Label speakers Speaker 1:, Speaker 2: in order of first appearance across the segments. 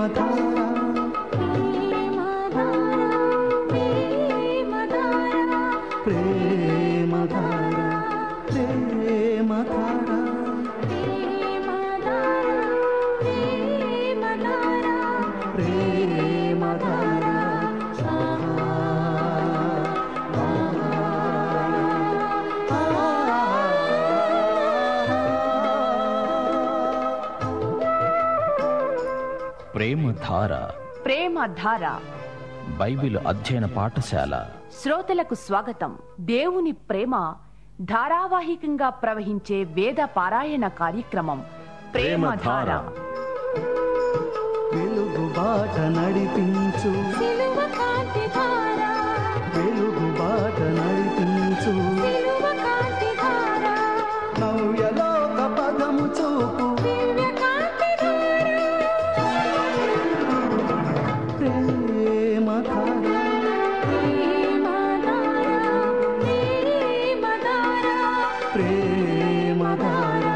Speaker 1: ప్రేమధార ప్రేమధార ప్రేమధార
Speaker 2: ప్రేమధార
Speaker 3: ప్రేమధార
Speaker 2: Bible అధ్యయన పాఠశాల
Speaker 3: శ్రోతలకు స్వాగతం దేవుని ప్రేమ ధారావాహికంగా ప్రవహించే వేద పారాయణ కార్యక్రమం ప్రేమధార
Speaker 1: వెలుగు బాట నడిపించు వెలుగు బాట నడిపించు నవ్యలోక పదము చూపు ప్రేమధార ప్రేమధార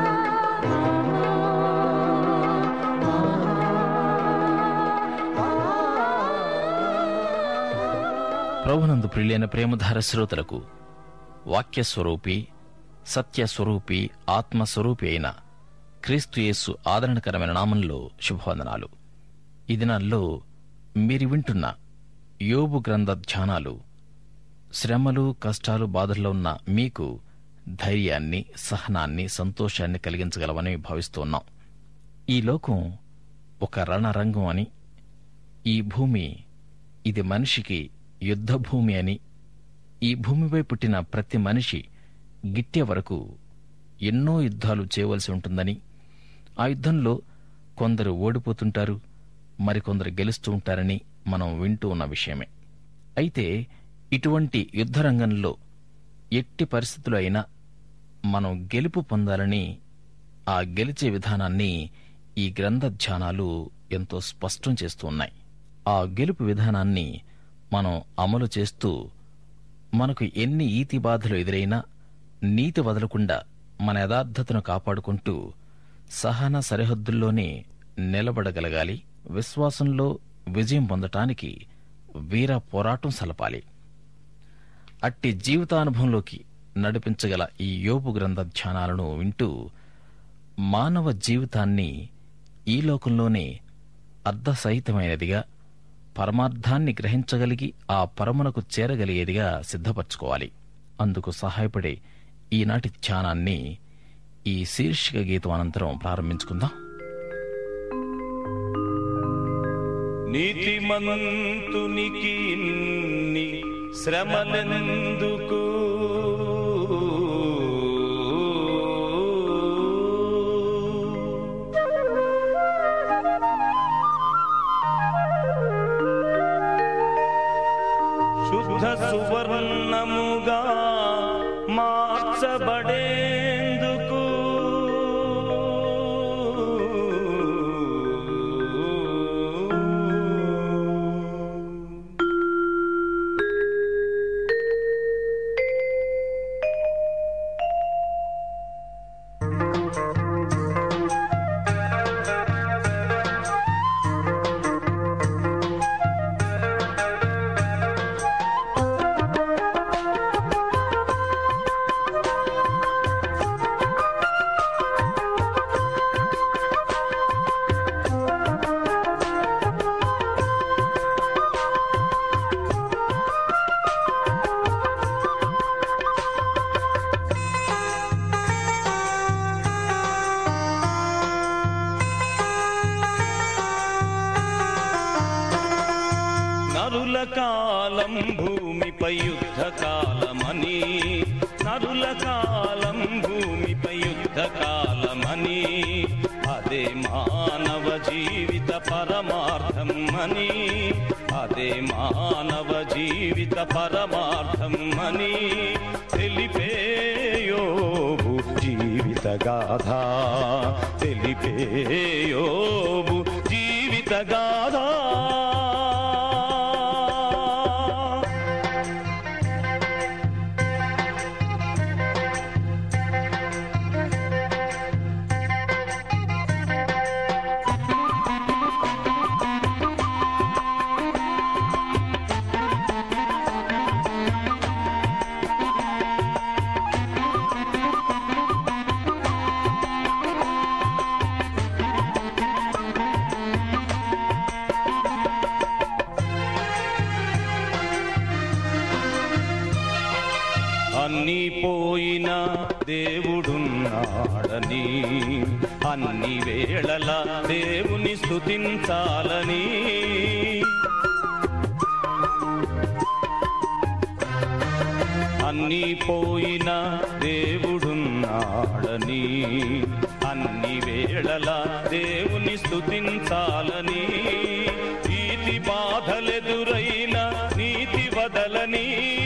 Speaker 2: ప్రభునందు ప్రియులైన ప్రేమధార శ్రోతలకు వాక్య స్వరూపి సత్య స్వరూపి ఆత్మ స్వరూపి అయిన క్రీస్తు యేసు ఆదరణకరమైన నామంలో శుభవందనాలు ఈ దినాల్లో మీరు వింటున్న యోబు గ్రంథ ధ్యానాలు శ్రమలు కష్టాలు బాధల్లో ఉన్న మీకు ధైర్యాన్ని సహనాన్ని సంతోషాన్ని కలిగించగలవని భావిస్తూ ఉన్నాం ఈ లోకం ఒక రణరంగం అని ఈ భూమి ఇది మనిషికి యుద్ధ భూమి అని ఈ భూమిపై పుట్టిన ప్రతి మనిషి గిట్టే వరకు ఎన్నో యుద్ధాలు చేయవలసి ఉంటుందని ఆ యుద్ధంలో కొందరు ఓడిపోతుంటారు మరికొందరు గెలుస్తూ ఉంటారని మనం వింటూ ఉన్న విషయమే అయితే ఇటువంటి యుద్ధరంగంలో ఎట్టి పరిస్థితులు అయినా మనం గెలుపు పొందాలని ఆ గెలిచే విధానాన్ని ఈ గ్రంథ ధ్యానాలు ఎంతో స్పష్టం చేస్తూ ఉన్నాయి ఆ గెలుపు విధానాన్ని మనం అమలు చేస్తూ మనకు ఎన్ని ఈతి బాధలు ఎదురైనా నీతి వదలకుండా మన యథార్థతను కాపాడుకుంటూ సహన సరిహద్దుల్లోనే నిలబడగలగాలి విశ్వాసంలో విజయం పొందటానికి వీర పోరాటం సలపాలి అట్టి జీవితానుభవంలోకి నడిపించగల ఈ యోపు గ్రంథ ధ్యానాలను వింటూ మానవ జీవితాన్ని ఈ లోకంలోనే అర్ధసహితమైనదిగా పరమార్థాన్ని గ్రహించగలిగి ఆ పరమునకు చేరగలిగేదిగా సిద్ధపరచుకోవాలి అందుకు సహాయపడే ఈనాటి ధ్యానాన్ని ఈ శీర్షిక గీతం అనంతరం ప్రారంభించుకుందాం
Speaker 4: నీతిమంతునికి ఇన్ని శ్రమలెందుకు శుద్ధ సువర్ణముగా మార్చబడేందుకు నరుల కాలం భూమిపై యుద్ధ కాలమని నరుల కాలం భూమిపై యుద్ధ కాలమని అదే మానవ జీవిత పరమార్థం అని అదే మానవ జీవిత పరమార్థం అని తెలిపేయోబు జీవిత గాథ తెలిపేయోబు జీవిత గాథ దేవుడున్నాడని అన్ని వేళల దేవుని స్తుతించాలని అన్ని పోయిన దేవుడున్నాడని అన్ని వేళల దేవుని స్తుతించాలని ఈతి బాధలెదురైన నీతి వదలని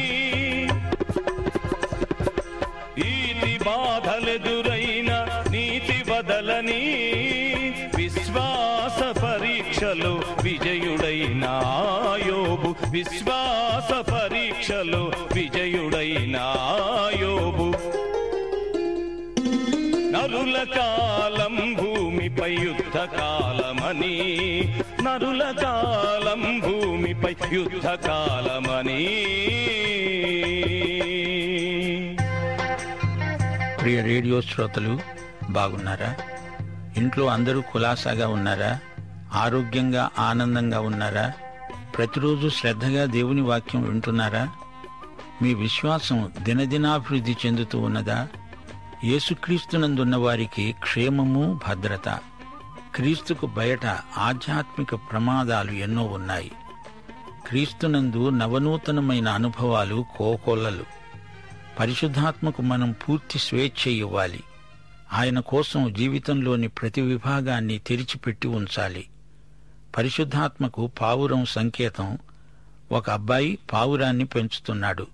Speaker 4: ఈతి బాధలెదురైన నీతి వదలని విశ్వాస పరీక్షలో విజయుడైన యోబు విశ్వాస పరీక్షలో విజయుడైన యోబు నరుల కాలం భూమిపై యుద్ధ కాలమని నరుల కాలం భూమిపై యుద్ధ కాలమని
Speaker 5: ప్రియ రేడియో శ్రోతలు బాగున్నారా ఇంట్లో అందరూ కులాసాగా ఉన్నారా ఆరోగ్యంగా ఆనందంగా ఉన్నారా ప్రతిరోజు శ్రద్ధగా దేవుని వాక్యం వింటున్నారా మీ విశ్వాసం దినదినాభివృద్ధి చెందుతూ ఉన్నదా యేసుక్రీస్తునందున్న వారికి క్షేమము భద్రత క్రీస్తుకు బయట ఆధ్యాత్మిక ప్రమాదాలు ఎన్నో ఉన్నాయి క్రీస్తునందు నవనూతనమైన అనుభవాలు కోకొల్లలు పరిశుద్ధాత్మకు మనం పూర్తి స్వేచ్ఛ ఇవ్వాలి ఆయన కోసం జీవితంలోని ప్రతి విభాగాన్ని తెరిచిపెట్టి ఉంచాలి పరిశుద్ధాత్మకు పావురం సంకేతం ఒక అబ్బాయి పావురాన్ని పెంచుతున్నాడు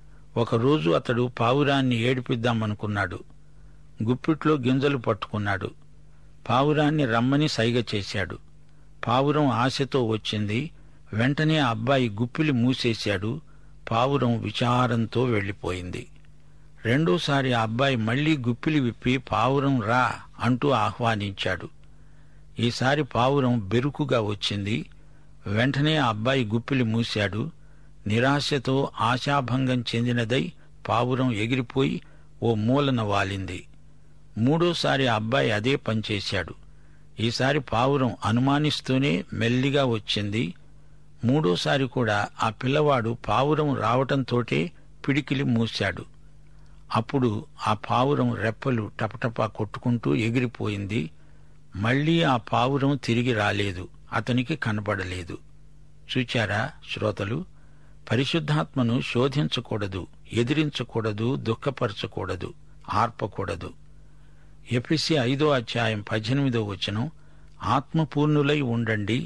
Speaker 5: ఒకరోజు అతడు పావురాన్ని ఏడిపిద్దామనుకున్నాడు గుప్పిట్లో గింజలు పట్టుకున్నాడు పావురాన్ని రమ్మని సైగ చేశాడు పావురం ఆశతో వచ్చింది వెంటనే ఆ అబ్బాయి గుప్పిలి మూసేశాడు పావురం విచారంతో వెళ్ళిపోయింది రెండోసారి ఆ అబ్బాయి మళ్లీ గుప్పిలి విప్పి పావురం రా అంటూ ఆహ్వానించాడు ఈసారి పావురం బెరుకుగా వచ్చింది వెంటనే ఆ అబ్బాయి గుప్పిలి మూశాడు నిరాశతో ఆశాభంగం చెందినదై పావురం ఎగిరిపోయి ఓ మూలన వాలింది మూడోసారి ఆ అబ్బాయి అదే పనిచేశాడు ఈసారి పావురం అనుమానిస్తూనే మెల్లిగా వచ్చింది మూడోసారి కూడా ఆ పిల్లవాడు పావురం రావటంతోటే పిడికిలి మూశాడు అప్పుడు ఆ పావురం రెప్పలు టపటపా కొట్టుకుంటూ ఎగిరిపోయింది మళ్లీ ఆ పావురం తిరిగి రాలేదు అతనికి కనబడలేదు చూచారా శ్రోతలు పరిశుద్ధాత్మను శోధించకూడదు ఎదిరించకూడదు దుఃఖపరచకూడదు ఆర్పకూడదు ఎపిసి ఐదో అధ్యాయం పద్దెనిమిదో వచనం ఆత్మపూర్ణులై ఉండండి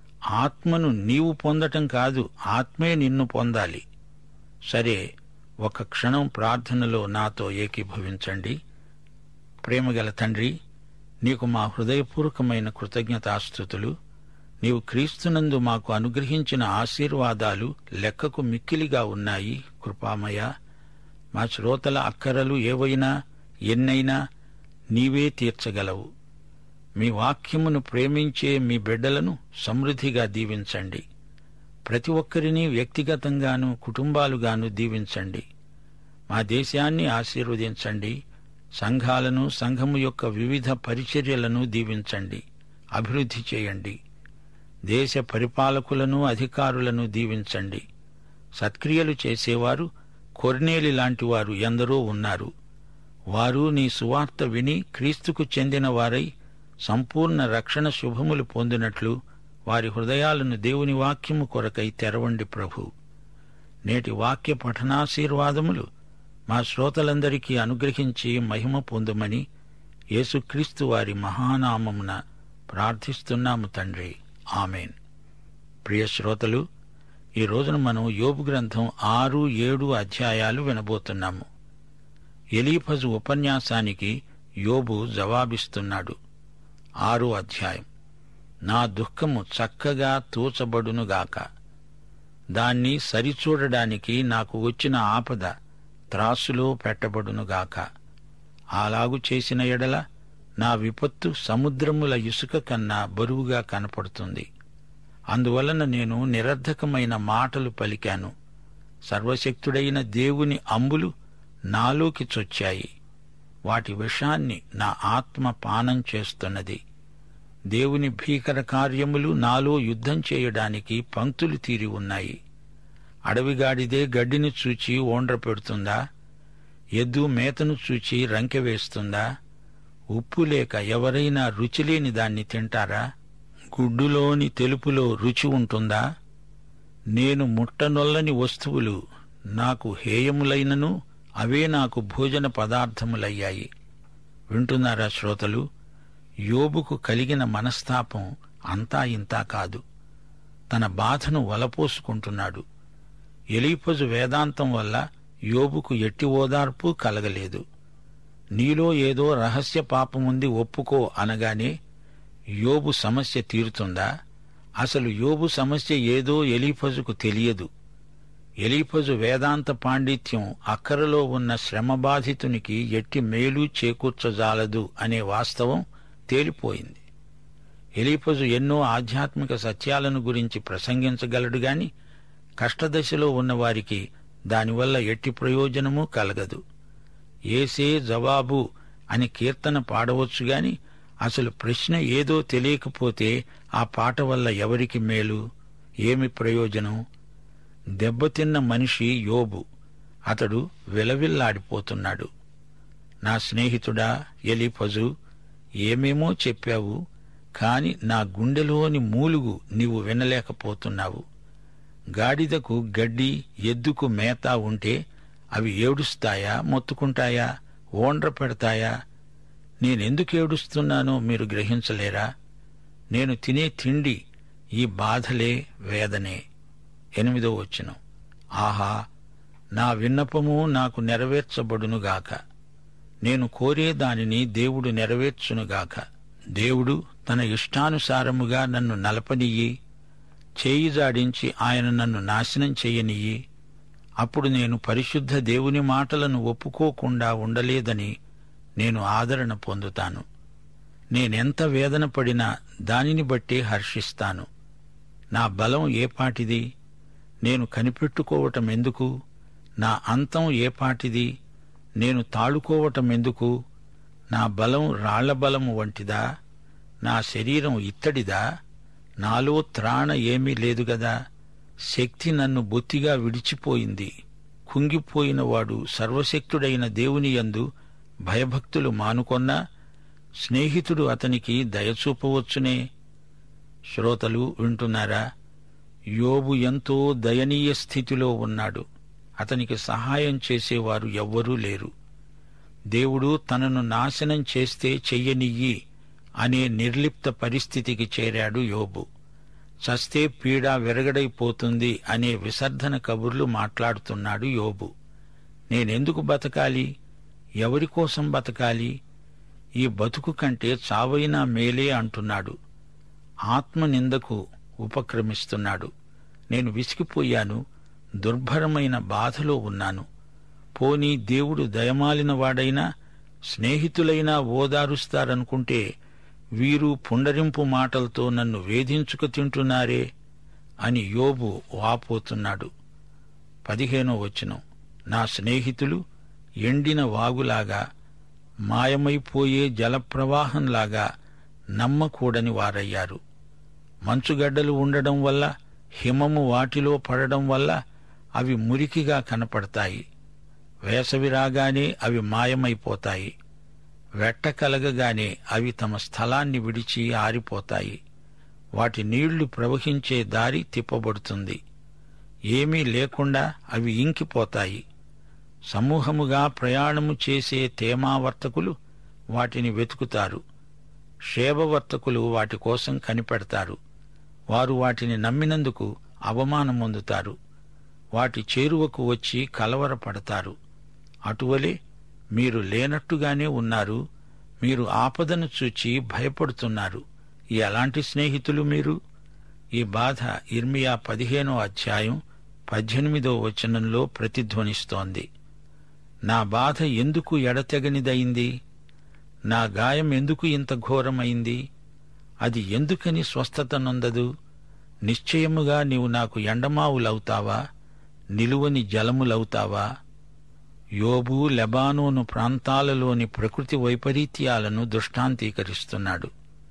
Speaker 5: ఆత్మను నీవు పొందటం కాదు ఆత్మే నిన్ను పొందాలి సరే ఒక క్షణం ప్రార్థనలో నాతో ఏకీభవించండి ప్రేమగల తండ్రి నీకు మా హృదయపూర్వకమైన కృతజ్ఞతాస్థుతులు నీవు క్రీస్తునందు మాకు అనుగ్రహించిన ఆశీర్వాదాలు లెక్కకు మిక్కిలిగా ఉన్నాయి కృపామయ మా శ్రోతల అక్కరలు ఏవైనా ఎన్నైనా నీవే తీర్చగలవు మీ వాక్యమును ప్రేమించే మీ బిడ్డలను సమృద్ధిగా దీవించండి ప్రతి ఒక్కరిని వ్యక్తిగతంగాను కుటుంబాలుగాను దీవించండి మా దేశాన్ని ఆశీర్వదించండి సంఘాలను సంఘము యొక్క వివిధ పరిచర్యలను దీవించండి అభివృద్ధి చేయండి దేశ పరిపాలకులను అధికారులను దీవించండి సత్క్రియలు చేసేవారు కొర్నేలి లాంటి వారు ఎందరో ఉన్నారు వారు నీ సువార్త విని క్రీస్తుకు చెందిన వారై సంపూర్ణ రక్షణ శుభములు పొందినట్లు వారి హృదయాలను దేవుని వాక్యము కొరకై తెరవండి ప్రభు నేటి వాక్య పఠనాశీర్వాదములు మా శ్రోతలందరికీ అనుగ్రహించి మహిమ పొందుమని యేసుక్రీస్తు వారి మహానామమున ప్రార్థిస్తున్నాము తండ్రి ఆమెన్ ప్రియ శ్రోతలు ఈ రోజున మనం యోబు గ్రంథం ఆరు ఏడు అధ్యాయాలు వినబోతున్నాము ఎలీఫజు ఉపన్యాసానికి యోబు జవాబిస్తున్నాడు ఆరో అధ్యాయం నా దుఃఖము చక్కగా తూచబడునుగాక దాన్ని సరిచూడడానికి నాకు వచ్చిన ఆపద త్రాసులో పెట్టబడునుగాక అలాగు చేసిన ఎడల నా విపత్తు సముద్రముల ఇసుక కన్నా బరువుగా కనపడుతుంది అందువలన నేను నిరర్ధకమైన మాటలు పలికాను సర్వశక్తుడైన దేవుని అంబులు నాలోకి చొచ్చాయి వాటి విషాన్ని నా ఆత్మ పానం చేస్తున్నది దేవుని భీకర కార్యములు నాలో యుద్ధం చేయడానికి పంక్తులు తీరి ఉన్నాయి అడవిగాడిదే గడ్డిని చూచి ఓండ్ర పెడుతుందా ఎద్దు మేతను చూచి రంకె వేస్తుందా ఉప్పు లేక ఎవరైనా రుచిలేని దాన్ని తింటారా గుడ్డులోని తెలుపులో రుచి ఉంటుందా నేను ముట్టనొల్లని వస్తువులు నాకు హేయములైనను అవే నాకు భోజన పదార్థములయ్యాయి వింటున్నారా శ్రోతలు యోబుకు కలిగిన మనస్తాపం అంతా ఇంతా కాదు తన బాధను వలపోసుకుంటున్నాడు ఎలీపజు వేదాంతం వల్ల యోబుకు ఎట్టి ఓదార్పు కలగలేదు నీలో ఏదో రహస్య పాపముంది ఒప్పుకో అనగానే యోబు సమస్య తీరుతుందా అసలు యోబు సమస్య ఏదో ఎలీఫజుకు తెలియదు ఎలీఫజు వేదాంత పాండిత్యం అక్కరలో ఉన్న శ్రమబాధితునికి ఎట్టి మేలు చేకూర్చజాలదు అనే వాస్తవం తేలిపోయింది ఎలీఫజు ఎన్నో ఆధ్యాత్మిక సత్యాలను గురించి ప్రసంగించగలడు గాని కష్టదశలో ఉన్నవారికి దానివల్ల ఎట్టి ప్రయోజనమూ కలగదు ఏసే జవాబు అని కీర్తన పాడవచ్చు గాని అసలు ప్రశ్న ఏదో తెలియకపోతే ఆ పాట వల్ల ఎవరికి మేలు ఏమి ప్రయోజనం దెబ్బతిన్న మనిషి యోబు అతడు విలవిల్లాడిపోతున్నాడు నా స్నేహితుడా ఎలీఫజు ఏమేమో చెప్పావు కాని నా గుండెలోని మూలుగు నీవు వినలేకపోతున్నావు గాడిదకు గడ్డి ఎద్దుకు మేత ఉంటే అవి ఏడుస్తాయా మొత్తుకుంటాయా ఓండ్ర పెడతాయా నేనెందుకు ఏడుస్తున్నానో మీరు గ్రహించలేరా నేను తినే తిండి ఈ బాధలే వేదనే ఎనిమిదో వచనం ఆహా నా విన్నపము నాకు నెరవేర్చబడునుగాక నేను కోరే దానిని దేవుడు నెరవేర్చునుగాక దేవుడు తన ఇష్టానుసారముగా నన్ను నలపనియ్యి చేయి జాడించి ఆయన నన్ను నాశనం చెయ్యనియ్యి అప్పుడు నేను పరిశుద్ధ దేవుని మాటలను ఒప్పుకోకుండా ఉండలేదని నేను ఆదరణ పొందుతాను నేనెంత వేదన పడినా దానిని బట్టే హర్షిస్తాను నా బలం ఏపాటిది నేను కనిపెట్టుకోవటం ఎందుకు నా అంతం ఏపాటిది నేను తాళుకోవటం ఎందుకు నా బలం రాళ్ల బలము వంటిదా నా శరీరం ఇత్తడిదా నాలో త్రాణ ఏమీ లేదు గదా శక్తి నన్ను బొత్తిగా విడిచిపోయింది కుంగిపోయిన వాడు సర్వశక్తుడైన దేవుని యందు భయభక్తులు మానుకొన్నా స్నేహితుడు అతనికి దయచూపవచ్చునే శ్రోతలు వింటున్నారా యోబు ఎంతో దయనీయ స్థితిలో ఉన్నాడు అతనికి సహాయం చేసేవారు ఎవ్వరూ లేరు దేవుడు తనను నాశనం చేస్తే చెయ్యనియ్యి అనే నిర్లిప్త పరిస్థితికి చేరాడు యోబు చస్తే పీడ విరగడైపోతుంది అనే విసర్ధన కబుర్లు మాట్లాడుతున్నాడు యోబు నేనెందుకు బతకాలి ఎవరి కోసం బతకాలి ఈ బతుకు కంటే చావైనా మేలే అంటున్నాడు ఆత్మనిందకు ఉపక్రమిస్తున్నాడు నేను విసిగిపోయాను దుర్భరమైన బాధలో ఉన్నాను పోనీ దేవుడు దయమాలిన వాడైనా స్నేహితులైనా ఓదారుస్తారనుకుంటే వీరు పుండరింపు మాటలతో నన్ను వేధించుకు తింటున్నారే అని యోబు వాపోతున్నాడు పదిహేనో వచనం నా స్నేహితులు ఎండిన వాగులాగా మాయమైపోయే జలప్రవాహంలాగా నమ్మకూడని వారయ్యారు మంచుగడ్డలు ఉండడం వల్ల హిమము వాటిలో పడడం వల్ల అవి మురికిగా కనపడతాయి వేసవి రాగానే అవి మాయమైపోతాయి వెట్ట కలగగానే అవి తమ స్థలాన్ని విడిచి ఆరిపోతాయి వాటి నీళ్లు ప్రవహించే దారి తిప్పబడుతుంది ఏమీ లేకుండా అవి ఇంకిపోతాయి సమూహముగా ప్రయాణము చేసే తేమావర్తకులు వాటిని వెతుకుతారు క్షేమవర్తకులు వాటి కోసం కనిపెడతారు వారు వాటిని నమ్మినందుకు అవమానం పొందుతారు వాటి చేరువకు వచ్చి కలవరపడతారు అటువలే మీరు లేనట్టుగానే ఉన్నారు మీరు ఆపదను చూచి భయపడుతున్నారు ఎలాంటి స్నేహితులు మీరు ఈ బాధ ఇర్మియా పదిహేనో అధ్యాయం పద్దెనిమిదో వచనంలో ప్రతిధ్వనిస్తోంది నా బాధ ఎందుకు ఎడతెగనిదయింది నా గాయం ఎందుకు ఇంత ఘోరమైంది అది ఎందుకని స్వస్థత నొందదు నిశ్చయముగా నీవు నాకు ఎండమావులవుతావా నిలువని జలములవుతావా యోబు లెబానోను ప్రాంతాలలోని ప్రకృతి వైపరీత్యాలను దృష్టాంతీకరిస్తున్నాడు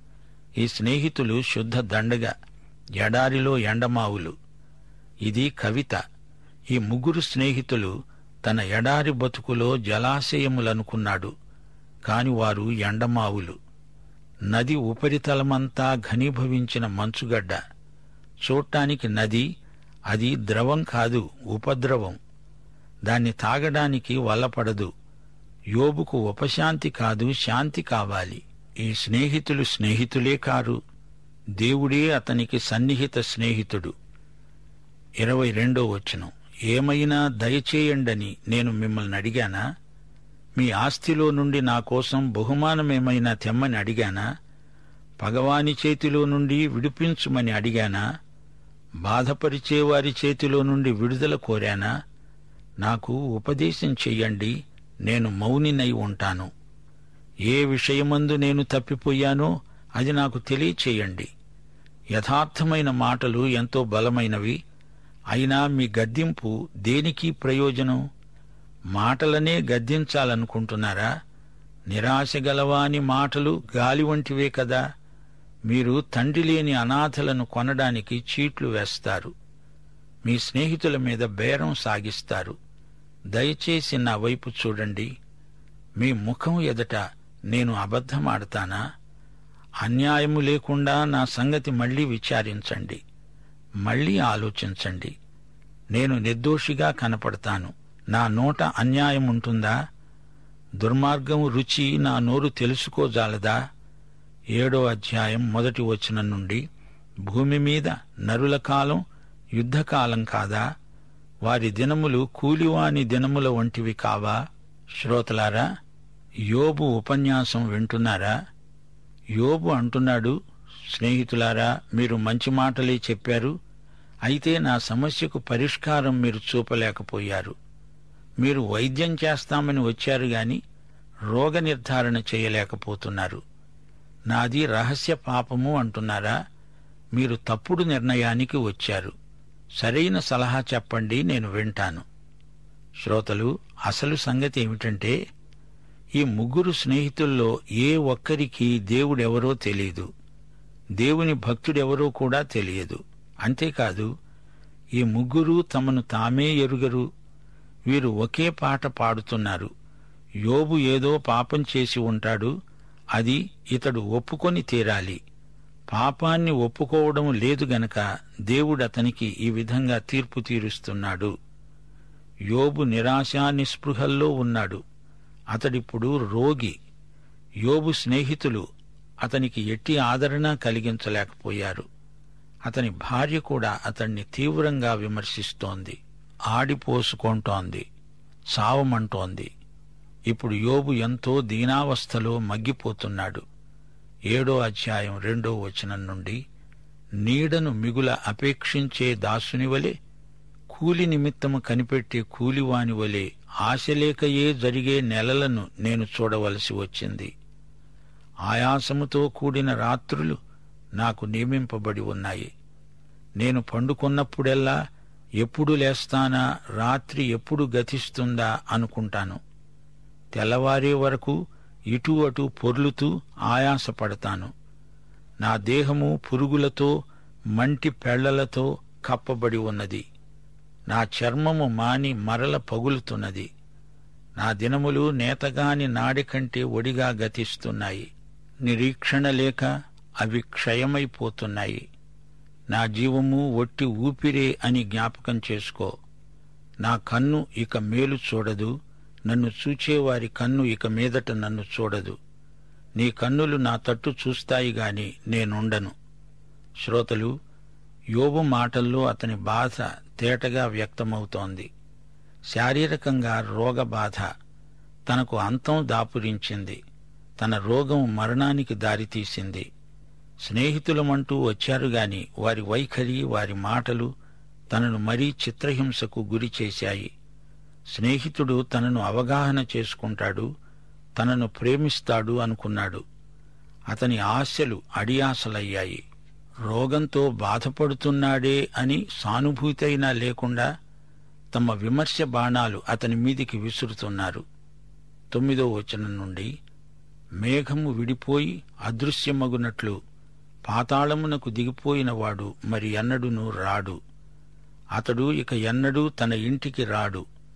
Speaker 5: ఈ స్నేహితులు శుద్ధ దండగ ఎడారిలో ఎండమావులు ఇది కవిత ఈ ముగ్గురు స్నేహితులు తన ఎడారి బతుకులో జలాశయములనుకున్నాడు కాని వారు ఎండమావులు నది ఉపరితలమంతా ఘనీభవించిన మంచుగడ్డ చూడటానికి నది అది ద్రవం కాదు ఉపద్రవం దాన్ని తాగడానికి వల్లపడదు యోబుకు ఉపశాంతి కాదు శాంతి కావాలి ఈ స్నేహితులు స్నేహితులే కారు దేవుడే అతనికి సన్నిహిత స్నేహితుడు ఇరవై రెండో వచనం ఏమైనా దయచేయండని నేను మిమ్మల్ని అడిగానా మీ ఆస్తిలో నుండి నా కోసం బహుమానమేమైనా తెమ్మని అడిగానా పగవాని చేతిలో నుండి విడిపించుమని అడిగానా బాధపరిచే వారి చేతిలో నుండి విడుదల కోరానా నాకు ఉపదేశం చెయ్యండి నేను మౌనినై ఉంటాను ఏ విషయమందు నేను తప్పిపోయానో అది నాకు తెలియచేయండి యథార్థమైన మాటలు ఎంతో బలమైనవి అయినా మీ గద్దింపు దేనికి ప్రయోజనం మాటలనే గద్దించాలనుకుంటున్నారా నిరాశ గలవాని మాటలు గాలి వంటివే కదా మీరు తండ్రి లేని అనాథలను కొనడానికి చీట్లు వేస్తారు మీ స్నేహితుల మీద బేరం సాగిస్తారు దయచేసి నా వైపు చూడండి మీ ముఖం ఎదుట నేను అబద్ధమాడతానా అన్యాయము లేకుండా నా సంగతి మళ్ళీ విచారించండి మళ్ళీ ఆలోచించండి నేను నిర్దోషిగా కనపడతాను నా నోట అన్యాయం ఉంటుందా దుర్మార్గం రుచి నా నోరు తెలుసుకోజాలదా ఏడో అధ్యాయం మొదటి వచనం నుండి భూమి మీద నరుల కాలం యుద్ధకాలం కాదా వారి దినములు కూలివాని దినముల వంటివి కావా శ్రోతలారా యోబు ఉపన్యాసం వింటున్నారా యోబు అంటున్నాడు స్నేహితులారా మీరు మంచి మాటలే చెప్పారు అయితే నా సమస్యకు పరిష్కారం మీరు చూపలేకపోయారు మీరు వైద్యం చేస్తామని వచ్చారు గాని రోగ నిర్ధారణ చేయలేకపోతున్నారు నాది రహస్య పాపము అంటున్నారా మీరు తప్పుడు నిర్ణయానికి వచ్చారు సరైన సలహా చెప్పండి నేను వింటాను శ్రోతలు అసలు సంగతి ఏమిటంటే ఈ ముగ్గురు స్నేహితుల్లో ఏ ఒక్కరికి దేవుడెవరో తెలియదు దేవుని భక్తుడెవరో కూడా తెలియదు అంతేకాదు ఈ ముగ్గురు తమను తామే ఎరుగరు వీరు ఒకే పాట పాడుతున్నారు యోబు ఏదో పాపం చేసి ఉంటాడు అది ఇతడు ఒప్పుకొని తీరాలి పాపాన్ని ఒప్పుకోవడం లేదు గనక దేవుడు అతనికి ఈ విధంగా తీర్పు తీరుస్తున్నాడు యోబు నిరాశా నిస్పృహల్లో ఉన్నాడు అతడిప్పుడు రోగి యోబు స్నేహితులు అతనికి ఎట్టి ఆదరణ కలిగించలేకపోయారు అతని భార్య కూడా అతన్ని తీవ్రంగా విమర్శిస్తోంది ఆడిపోసుకుంటోంది సావమంటోంది ఇప్పుడు యోబు ఎంతో దీనావస్థలో మగ్గిపోతున్నాడు ఏడో అధ్యాయం రెండో వచనం నుండి నీడను మిగుల అపేక్షించే దాసుని వలె కూలి నిమిత్తము కనిపెట్టే కూలివాని వలె ఆశలేకయే జరిగే నెలలను నేను చూడవలసి వచ్చింది ఆయాసముతో కూడిన రాత్రులు నాకు నియమింపబడి ఉన్నాయి నేను పండుకున్నప్పుడెల్లా ఎప్పుడు లేస్తానా రాత్రి ఎప్పుడు గతిస్తుందా అనుకుంటాను తెల్లవారే వరకు ఇటు అటు పొర్లుతూ ఆయాసపడతాను నా దేహము పురుగులతో మంటి పెళ్లలతో కప్పబడి ఉన్నది నా చర్మము మాని మరల పగులుతున్నది నా దినములు నేతగాని నాడి కంటే ఒడిగా గతిస్తున్నాయి నిరీక్షణ లేక అవి క్షయమైపోతున్నాయి నా జీవము ఒట్టి ఊపిరే అని జ్ఞాపకం చేసుకో నా కన్ను ఇక మేలు చూడదు నన్ను చూచేవారి కన్ను ఇక మీదట నన్ను చూడదు నీ కన్నులు నా తట్టు చూస్తాయి గాని నేనుండను శ్రోతలు యోబు మాటల్లో అతని బాధ తేటగా వ్యక్తమవుతోంది శారీరకంగా రోగబాధ తనకు అంతం దాపురించింది తన రోగం మరణానికి దారితీసింది స్నేహితులమంటూ వచ్చారు గాని వారి వైఖరి వారి మాటలు తనను మరీ చిత్రహింసకు గురి చేశాయి స్నేహితుడు తనను అవగాహన చేసుకుంటాడు తనను ప్రేమిస్తాడు అనుకున్నాడు అతని ఆశలు అడియాసలయ్యాయి రోగంతో బాధపడుతున్నాడే అని సానుభూతైనా లేకుండా తమ విమర్శ బాణాలు అతని మీదికి విసురుతున్నారు తొమ్మిదో వచనం నుండి మేఘము విడిపోయి అదృశ్యమగునట్లు పాతాళమునకు దిగిపోయిన వాడు మరి ఎన్నడును రాడు అతడు ఇక ఎన్నడూ తన ఇంటికి రాడు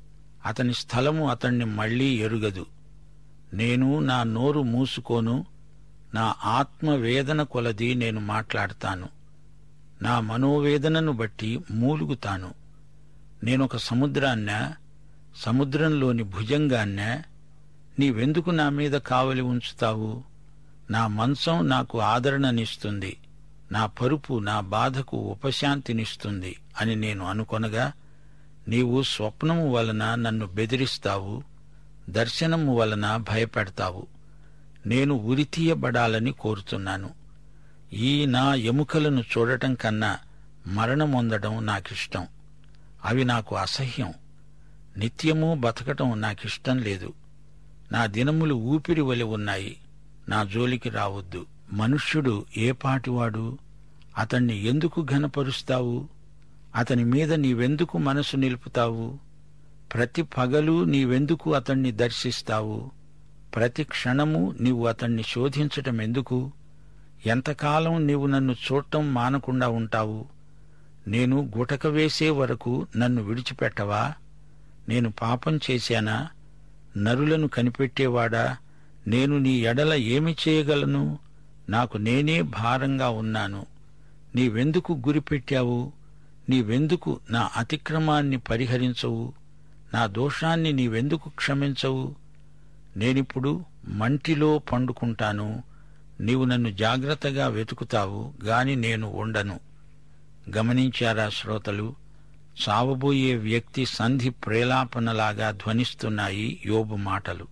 Speaker 5: అతని స్థలము అతణ్ణి మళ్లీ ఎరుగదు నేను నా నోరు మూసుకోను నా ఆత్మ వేదన కొలది నేను మాట్లాడతాను నా మనోవేదనను బట్టి మూలుగుతాను నేనొక సముద్రాన్నా సముద్రంలోని భుజంగాన్నా నీవెందుకు నా మీద కావలి ఉంచుతావు నా మంచం నాకు ఆదరణనిస్తుంది నా పరుపు నా బాధకు ఉపశాంతినిస్తుంది అని నేను అనుకొనగా నీవు స్వప్నము వలన నన్ను బెదిరిస్తావు దర్శనము వలన భయపెడతావు నేను ఉరితీయబడాలని కోరుతున్నాను ఈ నా ఎముకలను చూడటం కన్నా మరణమొందడం నాకిష్టం అవి నాకు అసహ్యం నిత్యము బతకటం నాకిష్టం లేదు నా దినములు ఊపిరి వలె ఉన్నాయి నా జోలికి రావద్దు మనుష్యుడు ఏ పాటివాడు అతణ్ణి ఎందుకు ఘనపరుస్తావు అతని మీద నీవెందుకు మనసు నిలుపుతావు ప్రతి పగలు నీవెందుకు అతణ్ణి దర్శిస్తావు ప్రతి క్షణము నీవు అతణ్ణి శోధించటం ఎందుకు ఎంతకాలం నీవు నన్ను చూడటం మానకుండా ఉంటావు నేను గుటక వేసే వరకు నన్ను విడిచిపెట్టవా నేను పాపం చేశానా నరులను కనిపెట్టేవాడా నేను నీ ఎడల ఏమి చేయగలను నాకు నేనే భారంగా ఉన్నాను నీవెందుకు గురిపెట్టావు నీవెందుకు నా అతిక్రమాన్ని పరిహరించవు నా దోషాన్ని నీవెందుకు క్షమించవు నేనిప్పుడు మంటిలో పండుకుంటాను నీవు నన్ను జాగ్రత్తగా వెతుకుతావు గాని నేను ఉండను గమనించారా శ్రోతలు చావబోయే వ్యక్తి సంధి ప్రేలాపనలాగా ధ్వనిస్తున్నాయి యోబు మాటలు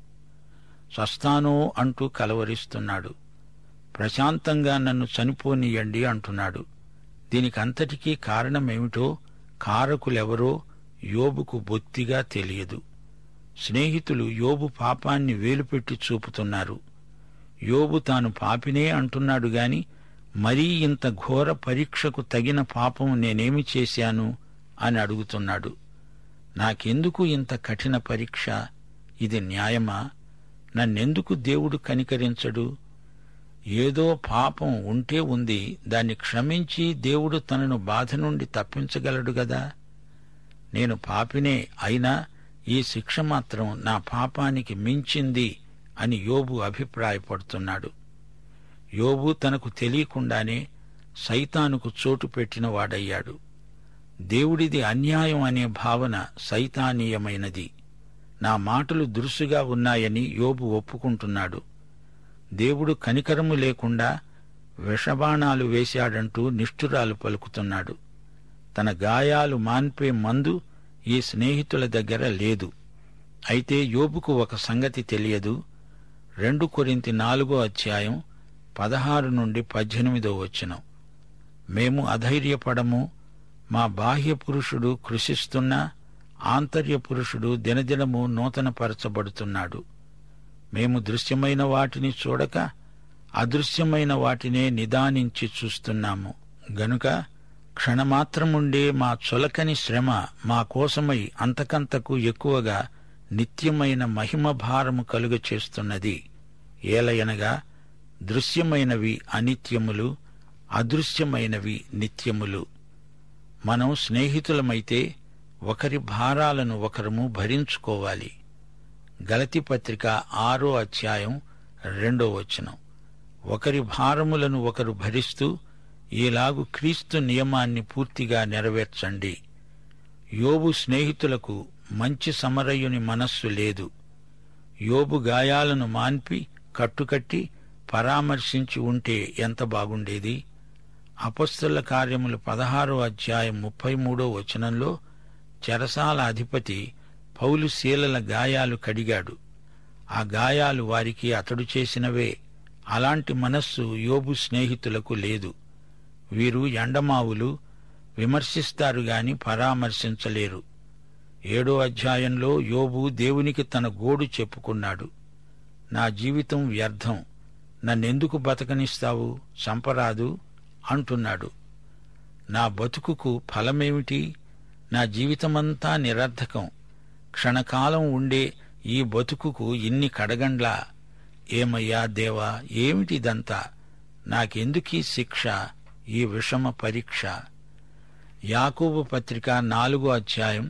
Speaker 5: సస్తానో అంటూ కలవరిస్తున్నాడు ప్రశాంతంగా నన్ను చనిపోనియండి అంటున్నాడు దీనికంతటికీ కారణమేమిటో కారకులెవరో యోబుకు బొత్తిగా తెలియదు స్నేహితులు యోబు పాపాన్ని వేలుపెట్టి చూపుతున్నారు యోబు తాను పాపినే అంటున్నాడు గాని మరీ ఇంత ఘోర పరీక్షకు తగిన పాపం నేనేమి చేశాను అని అడుగుతున్నాడు నాకెందుకు ఇంత కఠిన పరీక్ష ఇది న్యాయమా నన్నెందుకు దేవుడు కనికరించడు ఏదో పాపం ఉంటే ఉంది దాన్ని క్షమించి దేవుడు తనను బాధ నుండి తప్పించగలడు గదా నేను పాపినే అయినా ఈ శిక్ష మాత్రం నా పాపానికి మించింది అని యోబు అభిప్రాయపడుతున్నాడు యోబు తనకు తెలియకుండానే సైతానుకు చోటు పెట్టిన వాడయ్యాడు దేవుడిది అన్యాయం అనే భావన సైతానీయమైనది నా మాటలు దురుసుగా ఉన్నాయని యోబు ఒప్పుకుంటున్నాడు దేవుడు కనికరము లేకుండా విషబాణాలు వేశాడంటూ నిష్ఠురాలు పలుకుతున్నాడు తన గాయాలు మాన్పే మందు ఈ స్నేహితుల దగ్గర లేదు అయితే యోబుకు ఒక సంగతి తెలియదు రెండు కొరింతి నాలుగో అధ్యాయం పదహారు నుండి పద్దెనిమిదో వచనం మేము అధైర్యపడము మా బాహ్య పురుషుడు కృషిస్తున్నా ఆంతర్య పురుషుడు దినదినము నూతనపరచబడుతున్నాడు మేము దృశ్యమైన వాటిని చూడక అదృశ్యమైన వాటినే నిదానించి చూస్తున్నాము గనుక క్షణమాత్రముండే మా చొలకని శ్రమ మా కోసమై అంతకంతకు ఎక్కువగా నిత్యమైన మహిమ భారము కలుగ చేస్తున్నది ఏలయనగా దృశ్యమైనవి అనిత్యములు అదృశ్యమైనవి నిత్యములు మనం స్నేహితులమైతే ఒకరి భారాలను ఒకరము భరించుకోవాలి గలతి పత్రిక ఆరో అధ్యాయం రెండో వచనం ఒకరి భారములను ఒకరు భరిస్తూ ఈలాగు క్రీస్తు నియమాన్ని పూర్తిగా నెరవేర్చండి యోబు స్నేహితులకు మంచి సమరయుని మనస్సు లేదు యోబు గాయాలను మాన్పి కట్టుకట్టి పరామర్శించి ఉంటే ఎంత బాగుండేది అపస్తుల కార్యములు పదహారో అధ్యాయం ముప్పై మూడో వచనంలో చెరసాల అధిపతి పౌలు శీలల గాయాలు కడిగాడు ఆ గాయాలు వారికి అతడు చేసినవే అలాంటి మనస్సు యోబు స్నేహితులకు లేదు వీరు ఎండమావులు విమర్శిస్తారు గాని పరామర్శించలేరు ఏడో అధ్యాయంలో యోబు దేవునికి తన గోడు చెప్పుకున్నాడు నా జీవితం వ్యర్థం నన్నెందుకు బతకనిస్తావు చంపరాదు అంటున్నాడు నా బతుకుకు ఫలమేమిటి నా జీవితమంతా నిరర్ధకం క్షణకాలం ఉండే ఈ బతుకుకు ఇన్ని కడగండ్లా ఏమయ్యా దేవా ఏమిటిదంతా నాకెందుకీ శిక్ష ఈ విషమ పరీక్ష యాకోబు పత్రిక నాలుగో అధ్యాయం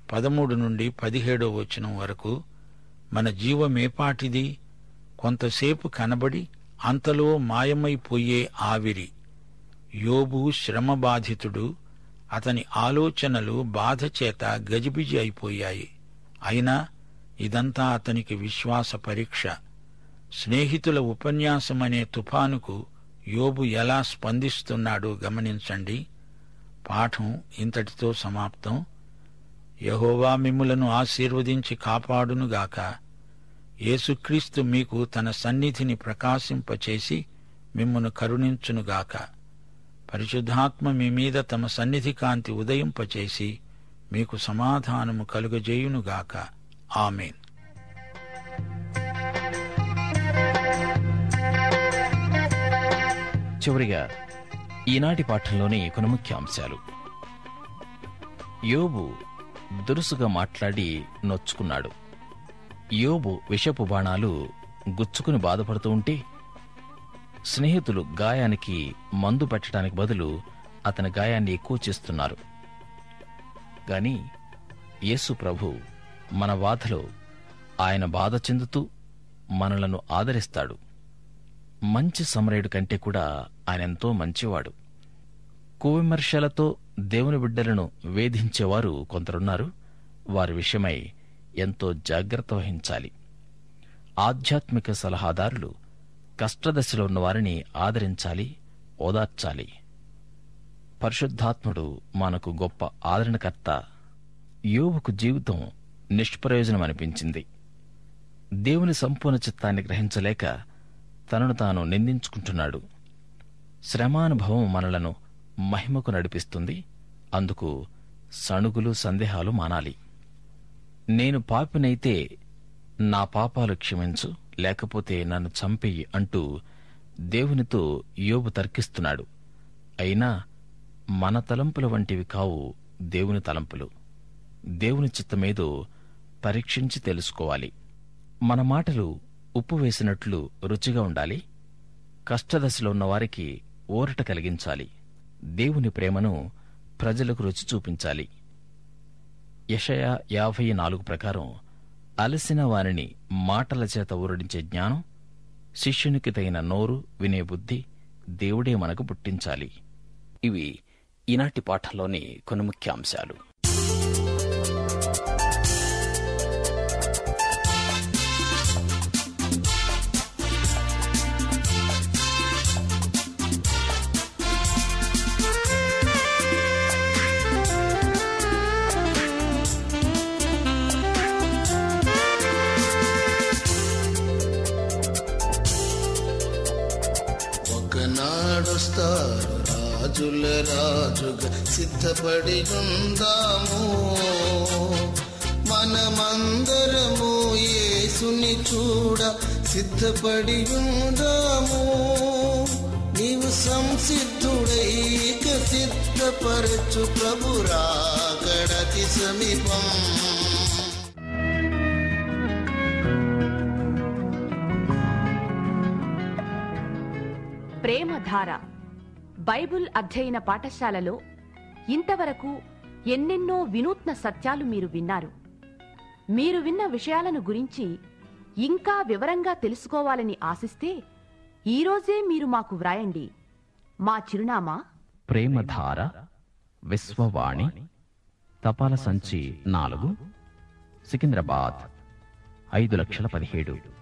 Speaker 5: పదమూడు నుండి పదిహేడో వచనం వరకు మన జీవమేపాటిది కొంతసేపు కనబడి అంతలో మాయమైపోయే ఆవిరి యోబు శ్రమబాధితుడు అతని ఆలోచనలు బాధ చేత గజిబిజి అయిపోయాయి అయినా ఇదంతా అతనికి విశ్వాస పరీక్ష స్నేహితుల ఉపన్యాసమనే తుఫానుకు యోబు ఎలా స్పందిస్తున్నాడో గమనించండి పాఠం ఇంతటితో సమాప్తం యహోవా మిమ్ములను ఆశీర్వదించి కాపాడునుగాక యేసుక్రీస్తు మీకు తన సన్నిధిని ప్రకాశింపచేసి మిమ్మును కరుణించునుగాక పరిశుద్ధాత్మ మీ మీద తమ సన్నిధి కాంతి ఉదయింపచేసి మీకు సమాధానము కలుగజేయునుగాక ఆమెన్
Speaker 2: చివరిగా ఈనాటి పాఠంలోని కొన్ని ముఖ్య అంశాలు యోబు దురుసుగా మాట్లాడి నొచ్చుకున్నాడు యోబు విషపు బాణాలు గుచ్చుకుని బాధపడుతూ ఉంటే స్నేహితులు గాయానికి మందు పెట్టడానికి బదులు అతని గాయాన్ని ఎక్కువ చేస్తున్నారు గాని యేసు ప్రభు మన బాధలో ఆయన బాధ చెందుతూ మనలను ఆదరిస్తాడు మంచి సమరయుడు కంటే కూడా ఆయన ఎంతో మంచివాడు కువిమర్శలతో దేవుని బిడ్డలను వేధించేవారు కొందరున్నారు వారి విషయమై ఎంతో జాగ్రత్త వహించాలి ఆధ్యాత్మిక సలహాదారులు కష్టదశలో ఉన్న వారిని ఆదరించాలి ఓదార్చాలి పరిశుద్ధాత్ముడు మనకు గొప్ప ఆదరణకర్త యోబుకు జీవితం నిష్ప్రయోజనం అనిపించింది దేవుని సంపూర్ణ చిత్తాన్ని గ్రహించలేక తనను తాను నిందించుకుంటున్నాడు శ్రమానుభవం మనలను మహిమకు నడిపిస్తుంది అందుకు సణుగులు సందేహాలు మానాలి నేను పాపినైతే నా పాపాలు క్షమించు లేకపోతే నన్ను చంపేయి అంటూ దేవునితో యోబు తర్కిస్తున్నాడు అయినా మన తలంపుల వంటివి కావు దేవుని తలంపులు దేవుని చిత్తమేదో పరీక్షించి తెలుసుకోవాలి మన మాటలు ఉప్పు వేసినట్లు రుచిగా ఉండాలి కష్టదశలో ఉన్న వారికి ఊరట కలిగించాలి దేవుని ప్రేమను ప్రజలకు రుచి చూపించాలి యషయా యాభై నాలుగు ప్రకారం అలసిన వారిని మాటల చేత ఊరడించే జ్ఞానం శిష్యునికి తగిన నోరు వినే బుద్ధి దేవుడే మనకు పుట్టించాలి ఇవి ఈనాటి పాఠంలోని కొన్ని ముఖ్యాంశాలు
Speaker 6: ఒకనాడొస్తారు రాజుల రాజుగా సిద్ధపడి ఉందాము మనమందరము యేసుని చూడ సిద్ధపడి ఉందాము నీవు సంసిద్ధుడైక సిద్ధపరచు ప్రభు రాకడతి సమీపం
Speaker 3: ప్రేమధార బైబుల్ అధ్యయన పాఠశాలలో ఇంతవరకు ఎన్నెన్నో వినూత్న సత్యాలు మీరు విన్నారు మీరు విన్న విషయాలను గురించి ఇంకా వివరంగా తెలుసుకోవాలని ఆశిస్తే ఈరోజే మీరు మాకు వ్రాయండి మా చిరునామా
Speaker 2: ప్రేమధార విశ్వవాణి తపాల సంచి నాలుగు సికింద్రాబాద్ ఐదు లక్షల పదిహేడు